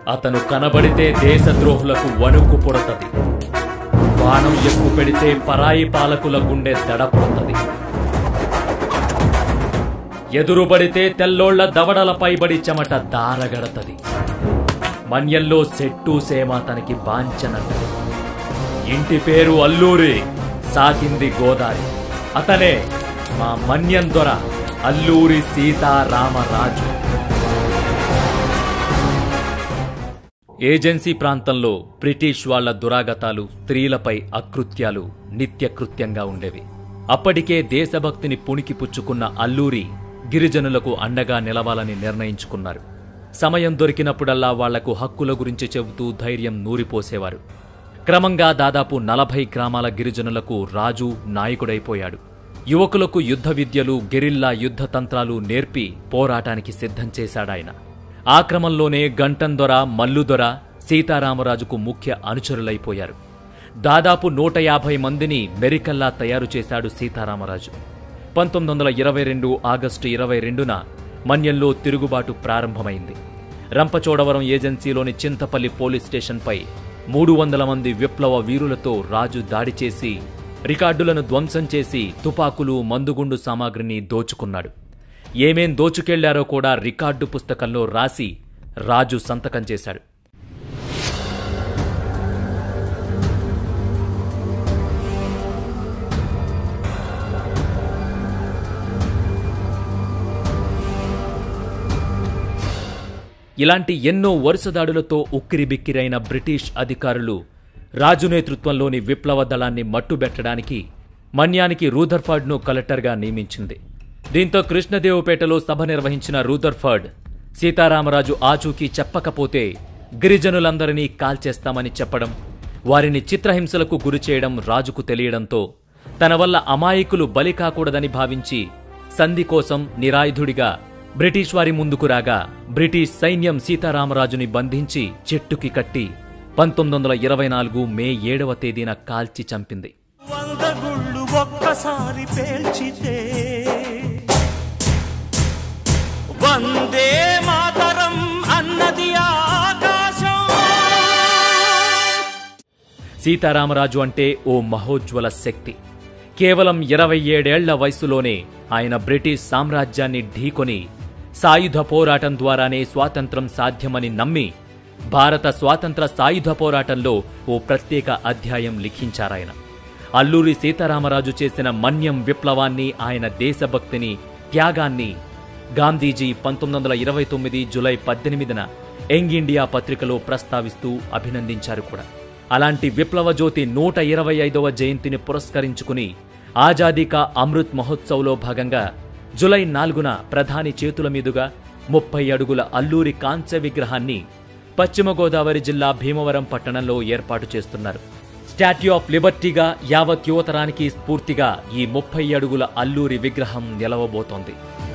అతను కనబడితే దేశద్రోహులకు వణుకు పుడతది బాణం ఎక్కువ పెడితే పరాయి పాలకుల గుండె దడపుడుతుంది ఎదురుబడితే తెల్లోళ్ల దవడలపై బడి చెమట దారగడతది మన్యంలో సెట్టు సేమ తనకి బాంచనంటది ఇంటి పేరు అల్లూరి సాకింది గోదారి అతనే మా మన్యం దొర అల్లూరి సీతారామరాజు ఏజెన్సీ ప్రాంతంలో బ్రిటిష్ వాళ్ల దురాగతాలు స్త్రీలపై అకృత్యాలు నిత్యకృత్యంగా ఉండేవి అప్పటికే దేశభక్తిని పుణికి పుచ్చుకున్న అల్లూరి గిరిజనులకు అండగా నిలవాలని నిర్ణయించుకున్నారు సమయం దొరికినప్పుడల్లా వాళ్లకు హక్కుల గురించి చెబుతూ ధైర్యం నూరిపోసేవారు క్రమంగా దాదాపు నలభై గ్రామాల గిరిజనులకు రాజు నాయకుడైపోయాడు యువకులకు యుద్ధ విద్యలు గెరిల్లా యుద్ధ తంత్రాలు నేర్పి పోరాటానికి సిద్ధం చేశాడాయన ఆ క్రమంలోనే గంటందొర మల్లుదొర సీతారామరాజుకు ముఖ్య అనుచరులైపోయారు దాదాపు నూట యాభై మందిని మెరికల్లా తయారు చేశాడు సీతారామరాజు పంతొమ్మిది వందల ఇరవై రెండు ఆగస్టు ఇరవై రెండున మన్యంలో తిరుగుబాటు ప్రారంభమైంది రంపచోడవరం ఏజెన్సీలోని చింతపల్లి పోలీస్ స్టేషన్పై మూడు వందల మంది విప్లవ వీరులతో రాజు దాడి చేసి రికార్డులను ధ్వంసం చేసి తుపాకులు మందుగుండు సామాగ్రిని దోచుకున్నాడు ఏమేం దోచుకెళ్లారో కూడా రికార్డు పుస్తకంలో రాసి రాజు సంతకం చేశాడు ఇలాంటి ఎన్నో వరుస దాడులతో ఉక్కిరిబిక్కిరైన బ్రిటిష్ అధికారులు రాజు నేతృత్వంలోని విప్లవ దళాన్ని మట్టుబెట్టడానికి మన్యానికి రూదర్ఫర్డ్ను కలెక్టర్గా నియమించింది దీంతో కృష్ణదేవుపేటలో సభ నిర్వహించిన రూదర్ఫర్డ్ సీతారామరాజు ఆచూకీ చెప్పకపోతే గిరిజనులందరినీ కాల్చేస్తామని చెప్పడం వారిని చిత్రహింసలకు గురిచేయడం రాజుకు తెలియడంతో తన వల్ల అమాయకులు బలి కాకూడదని భావించి సంధి కోసం నిరాయుధుడిగా బ్రిటిష్ వారి ముందుకు రాగా బ్రిటిష్ సైన్యం సీతారామరాజుని బంధించి చెట్టుకి కట్టి పంతొమ్మిది వందల ఇరవై నాలుగు మే ఏడవ తేదీన కాల్చి చంపింది వంద గుళ్ళు ఒక్కసారి పేల్చితే వందే మాతరం అన్నది ఆకాశం సీతారామరాజు అంటే ఓ మహోజ్వల శక్తి కేవలం ఇరవై ఏడేళ్ల వయసులోనే ఆయన బ్రిటిష్ సామ్రాజ్యాన్ని ఢీకొని సాయుధ పోరాటం ద్వారానే స్వాతంత్రం సాధ్యమని నమ్మి భారత స్వాతంత్ర సాయుధ పోరాటంలో ఓ ప్రత్యేక అధ్యాయం లిఖించారాయన అల్లూరి సీతారామరాజు చేసిన మన్యం విప్లవాన్ని ఆయన దేశభక్తిని త్యాగాన్ని గాంధీజీ పంతొమ్మిది వందల ఇరవై తొమ్మిది జులై పద్దెనిమిదిన యంగ్ ఇండియా పత్రికలో ప్రస్తావిస్తూ అభినందించారు కూడా అలాంటి విప్లవ జ్యోతి నూట ఇరవై ఐదవ జయంతిని పురస్కరించుకుని ఆజాదీ కా అమృత్ మహోత్సవ్లో భాగంగా జులై నాలుగున ప్రధాని చేతుల మీదుగా ముప్పై అడుగుల అల్లూరి కాంస్య విగ్రహాన్ని పశ్చిమ గోదావరి జిల్లా భీమవరం పట్టణంలో ఏర్పాటు చేస్తున్నారు స్టాట్యూ ఆఫ్ లిబర్టీగా యావత్ యువతరానికి స్ఫూర్తిగా ఈ ముప్పై అడుగుల అల్లూరి విగ్రహం నిలవబోతోంది